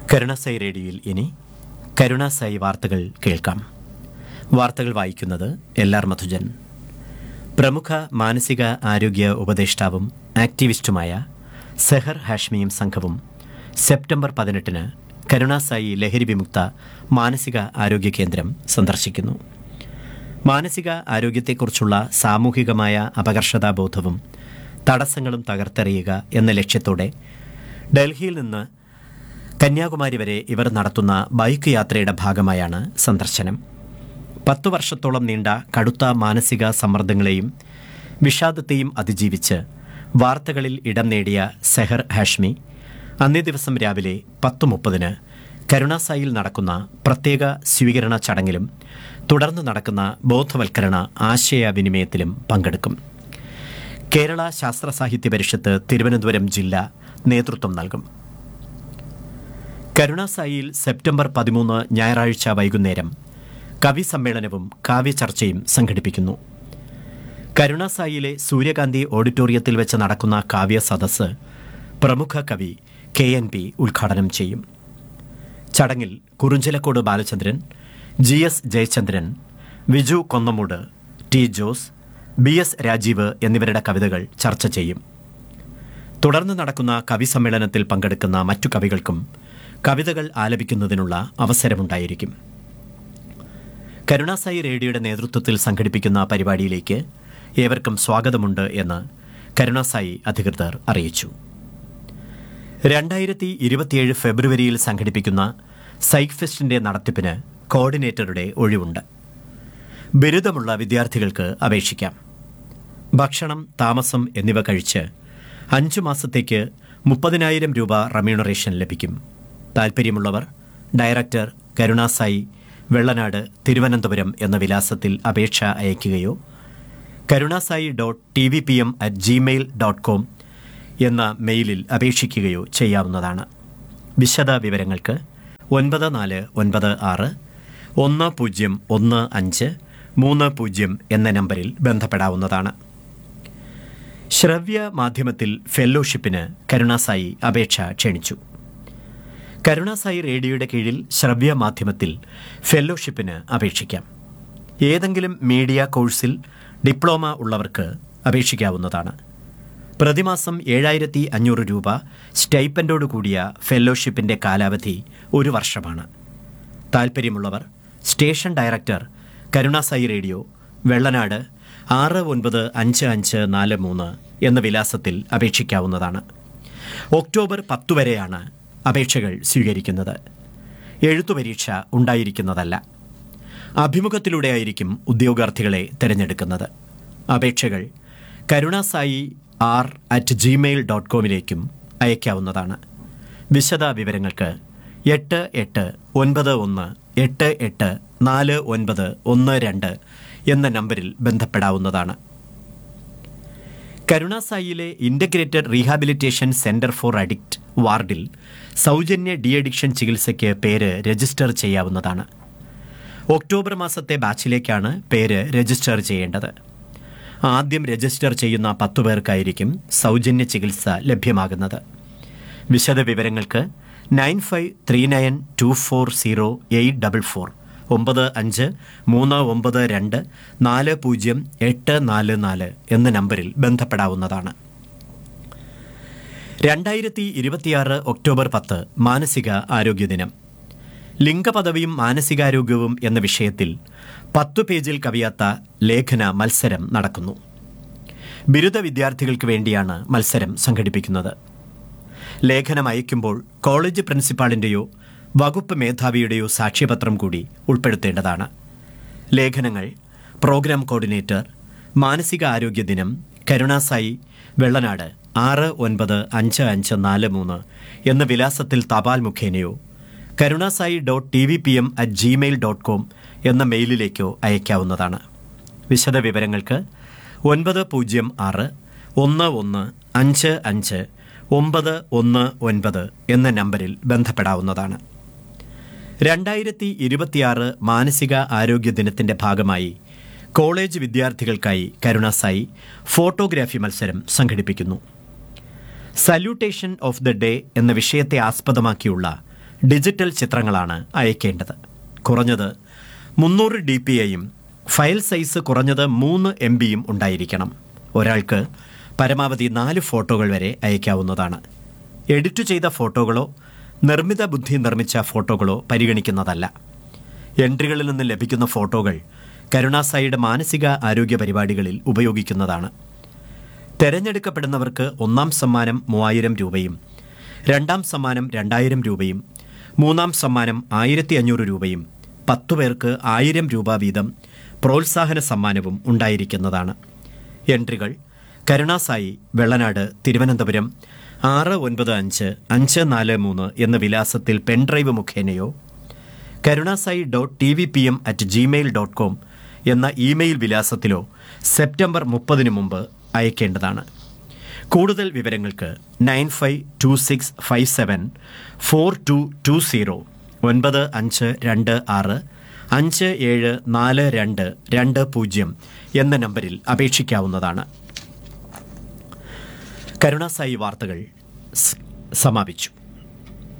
കരുണാസായി റേഡിയോയിൽ ഇനി കരുണാസായി വാർത്തകൾ കേൾക്കാം വാർത്തകൾ വായിക്കുന്നത് എൽ ആർ മധുജൻ പ്രമുഖ മാനസിക ആരോഗ്യ ഉപദേഷ്ടാവും ആക്ടിവിസ്റ്റുമായ സെഹർ ഹാഷ്മിയും സംഘവും സെപ്റ്റംബർ പതിനെട്ടിന് കരുണാസായി ലഹരി വിമുക്ത മാനസിക ആരോഗ്യ കേന്ദ്രം സന്ദർശിക്കുന്നു മാനസിക ആരോഗ്യത്തെക്കുറിച്ചുള്ള സാമൂഹികമായ അപകർഷതാബോധവും തടസ്സങ്ങളും തകർത്തെറിയുക എന്ന ലക്ഷ്യത്തോടെ ഡൽഹിയിൽ നിന്ന് കന്യാകുമാരി വരെ ഇവർ നടത്തുന്ന ബൈക്ക് യാത്രയുടെ ഭാഗമായാണ് സന്ദർശനം പത്തു വർഷത്തോളം നീണ്ട കടുത്ത മാനസിക സമ്മർദ്ദങ്ങളെയും വിഷാദത്തെയും അതിജീവിച്ച് വാർത്തകളിൽ ഇടം നേടിയ സെഹർ ഹാഷ്മി അന്നേ ദിവസം രാവിലെ പത്ത് മുപ്പതിന് കരുണാസായിൽ നടക്കുന്ന പ്രത്യേക സ്വീകരണ ചടങ്ങിലും തുടർന്ന് നടക്കുന്ന ബോധവൽക്കരണ ആശയവിനിമയത്തിലും പങ്കെടുക്കും കേരള ശാസ്ത്ര സാഹിത്യ പരിഷത്ത് തിരുവനന്തപുരം ജില്ല നേതൃത്വം നൽകും കരുണാസായിയിൽ സെപ്റ്റംബർ പതിമൂന്ന് ഞായറാഴ്ച വൈകുന്നേരം കവി സമ്മേളനവും കാവ്യചർച്ചയും സംഘടിപ്പിക്കുന്നു കരുണാസായിലെ സൂര്യകാന്തി ഓഡിറ്റോറിയത്തിൽ വെച്ച് നടക്കുന്ന കാവ്യ സദസ്സ് പ്രമുഖ കവി കെ എൻ പി ഉദ്ഘാടനം ചെയ്യും ചടങ്ങിൽ Kurunchalakkode Balachandran G S Jayachandran Viju Konnamoodu T Jose B S Rajeev എന്നിവരുടെ കവിതകൾ ചർച്ച ചെയ്യും തുടർന്ന് നടക്കുന്ന കവി സമ്മേളനത്തിൽ പങ്കെടുക്കുന്ന മറ്റു കവികൾക്കും കവിതകൾ ആലപിക്കുന്നതിനുള്ള അവസരമുണ്ടായിരിക്കും കരുണാസായി റേഡിയോയുടെ നേതൃത്വത്തിൽ സംഘടിപ്പിക്കുന്ന പരിപാടിയിലേക്ക് ഏവർക്കും സ്വാഗതമുണ്ട് എന്ന് കരുണാസായി അധികൃതർ അറിയിച്ചു രണ്ടായിരത്തി ഇരുപത്തിയേഴ് ഫെബ്രുവരിയിൽ സംഘടിപ്പിക്കുന്ന സൈക്ക് ഫെസ്റ്റിന്റെ നടത്തിപ്പിന് കോർഡിനേറ്ററുടെ ഒഴിവുണ്ട് ബിരുദമുള്ള വിദ്യാർത്ഥികൾക്ക് അപേക്ഷിക്കാം ഭക്ഷണം താമസം എന്നിവ കഴിച്ച് അഞ്ചു മാസത്തേക്ക് മുപ്പതിനായിരം രൂപ റമ്യൂണറേഷൻ ലഭിക്കും താൽപ്പര്യമുള്ളവർ ഡയറക്ടർ കരുണാസായി വെള്ളനാട് തിരുവനന്തപുരം എന്ന വിലാസത്തിൽ അപേക്ഷ അയയ്ക്കുകയോ Karunasai dot T V P M at Gmail dot com എന്ന മെയിലിൽ അപേക്ഷിക്കുകയോ ചെയ്യാവുന്നതാണ് വിശദ വിവരങ്ങൾക്ക് ഒൻപത് നാല് ഒൻപത് ആറ് ഒന്ന് പൂജ്യം ഒന്ന് അഞ്ച് മൂന്ന് പൂജ്യം എന്ന നമ്പറിൽ ബന്ധപ്പെടാവുന്നതാണ് ശ്രവ്യ മാധ്യമത്തിൽ ഫെല്ലോഷിപ്പിന് കരുണാസായി അപേക്ഷ ക്ഷണിച്ചു കരുണാസായി റേഡിയോയുടെ കീഴിൽ ശ്രവ്യ മാധ്യമത്തിൽ ഫെല്ലോഷിപ്പിന് അപേക്ഷിക്കാം ഏതെങ്കിലും മീഡിയ കോഴ്സിൽ ഡിപ്ലോമ ഉള്ളവർക്ക് അപേക്ഷിക്കാവുന്നതാണ് പ്രതിമാസം ഏഴായിരത്തി അഞ്ഞൂറ് രൂപ സ്റ്റൈപ്പൻഡോട് കൂടിയ ഫെല്ലോഷിപ്പിന്റെ കാലാവധി ഒരു വർഷമാണ് താൽപ്പര്യമുള്ളവർ station director Karunasai radio Vellanad ആറ് ഒൻപത് അഞ്ച് അഞ്ച് നാല് മൂന്ന് എന്ന വിലാസത്തിൽ അപേക്ഷിക്കാവുന്നതാണ് ഒക്ടോബർ പത്തു വരെയാണ് അപേക്ഷകൾ സ്വീകരിക്കുന്നത് എഴുത്തു പരീക്ഷ ഉണ്ടായിരിക്കുന്നതല്ല അഭിമുഖത്തിലൂടെയായിരിക്കും ഉദ്യോഗാർത്ഥികളെ തിരഞ്ഞെടുക്കുന്നത് അപേക്ഷകൾ Karunasai R at Gmail dot കോമിലേക്കും അയക്കാവുന്നതാണ് വിശദ വിവരങ്ങൾക്ക് എട്ട് എട്ട് ഒൻപത് ഒന്ന് എട്ട് എട്ട് നാല് ഒൻപത് ഒന്ന് രണ്ട് എന്ന നമ്പറിൽ ബന്ധപ്പെടാവുന്നതാണ് കരുണാസായിയിലെ integrated rehabilitation centre for addict വാർഡിൽ സൗജന്യ ഡി അഡിക്ഷൻ ചികിത്സയ്ക്ക് പേര് രജിസ്റ്റർ ചെയ്യാവുന്നതാണ് ഒക്ടോബർ മാസത്തെ ബാച്ചിലേക്കാണ് പേര് രജിസ്റ്റർ ചെയ്യേണ്ടത് ആദ്യം രജിസ്റ്റർ ചെയ്യുന്ന പത്തു പേർക്കായിരിക്കും സൗജന്യ ചികിത്സ ലഭ്യമാകുന്നത് വിശദ വിവരങ്ങൾക്ക് nine five three nine two four zero eight double four ഒമ്പത് അഞ്ച് മൂന്ന് ഒമ്പത് രണ്ട് നാല് പൂജ്യം എട്ട് നാല് നാല് എന്ന നമ്പറിൽ ബന്ധപ്പെടാവുന്നതാണ് രണ്ടായിരത്തി ഇരുപത്തിയാറ് ഒക്ടോബർ പത്ത് മാനസിക ആരോഗ്യ ദിനം ലിംഗപദവിയും മാനസികാരോഗ്യവും എന്ന വിഷയത്തിൽ പത്തു പേജിൽ കവിയാത്ത ലേഖന മത്സരം നടക്കുന്നു ബിരുദ വിദ്യാർത്ഥികൾക്ക് വേണ്ടിയാണ് മത്സരം സംഘടിപ്പിക്കുന്നത് ലേഖനം അയക്കുമ്പോൾ കോളേജ് പ്രിൻസിപ്പാളിൻ്റെയോ വകുപ്പ് മേധാവിയുടെയോ സാക്ഷ്യപത്രം കൂടി ഉൾപ്പെടുത്തേണ്ടതാണ് ലേഖനങ്ങൾ പ്രോഗ്രാം കോർഡിനേറ്റർ മാനസിക ആരോഗ്യ ദിനം കരുണാസായി വെള്ളനാട് ആറ് ഒൻപത് അഞ്ച് അഞ്ച് നാല് മൂന്ന് എന്ന വിലാസത്തിൽ തപാൽ മുഖേനയോ Karunasai dot T V P M at Gmail dot com എന്ന മെയിലിലേക്കോ അയക്കാവുന്നതാണ് വിശദ വിവരങ്ങൾക്ക് ഒൻപത് പൂജ്യം ആറ് ഒന്ന് ഒന്ന് അഞ്ച് അഞ്ച് ഒമ്പത് ഒന്ന് ഒൻപത് എന്ന നമ്പറിൽ ബന്ധപ്പെടാവുന്നതാണ് രണ്ടായിരത്തി ഇരുപത്തിയാറ് മാനസിക ആരോഗ്യ ദിനത്തിന്റെ ഭാഗമായി കോളേജ് വിദ്യാർത്ഥികൾക്കായി കരുണാസായി ഫോട്ടോഗ്രാഫി മത്സരം സംഘടിപ്പിക്കുന്നു സല്യൂട്ടേഷൻ ഓഫ് ദ ഡേ എന്ന വിഷയത്തെ ആസ്പദമാക്കിയുള്ള ഡിജിറ്റൽ ചിത്രങ്ങളാണ് അയക്കേണ്ടത് കുറഞ്ഞത് മുന്നൂറ് ഡി പി ഐയും ഫയൽ സൈസ് കുറഞ്ഞത് മൂന്ന് എം ബിയും ഉണ്ടായിരിക്കണം ഒരാൾക്ക് പരമാവധി നാല് ഫോട്ടോകൾ വരെ അയക്കാവുന്നതാണ് എഡിറ്റ് ചെയ്ത ഫോട്ടോകളോ നിർമ്മിത ബുദ്ധി നിർമ്മിച്ച ഫോട്ടോകളോ പരിഗണിക്കുന്നതല്ല എൻട്രികളിൽ നിന്ന് ലഭിക്കുന്ന ഫോട്ടോകൾ കരുണാസായിയുടെ മാനസിക ആരോഗ്യ പരിപാടികളിൽ ഉപയോഗിക്കുന്നതാണ് തെരഞ്ഞെടുക്കപ്പെടുന്നവർക്ക് ഒന്നാം സമ്മാനം മൂവായിരം രൂപയും രണ്ടാം സമ്മാനം രണ്ടായിരം രൂപയും മൂന്നാം സമ്മാനം ആയിരത്തി അഞ്ഞൂറ് രൂപയും പത്തു പേർക്ക് ആയിരം രൂപ വീതം പ്രോത്സാഹന സമ്മാനവും ഉണ്ടായിരിക്കുന്നതാണ് എൻട്രികൾ കരുണാസായി വെള്ളനാട് തിരുവനന്തപുരം ആറ് ഒൻപത് അഞ്ച് അഞ്ച് നാല് മൂന്ന് എന്ന വിലാസത്തിൽ പെൻഡ്രൈവ് മുഖേനയോ Karunasai dot T V P M at Gmail dot com എന്ന ഇമെയിൽ വിലാസത്തിലോ സെപ്റ്റംബർ മുപ്പതിനു മുമ്പ് അയക്കേണ്ടതാണ് കൂടുതൽ വിവരങ്ങൾക്ക് nine five two six five seven four two two zero ഒൻപത് അഞ്ച് രണ്ട് ആറ് അഞ്ച് ഏഴ് നാല് രണ്ട് രണ്ട് പൂജ്യം എന്ന നമ്പറിൽ അപേക്ഷിക്കാവുന്നതാണ് കരുണാസായി വാർത്തകൾ സ്- സമാപിച്ചു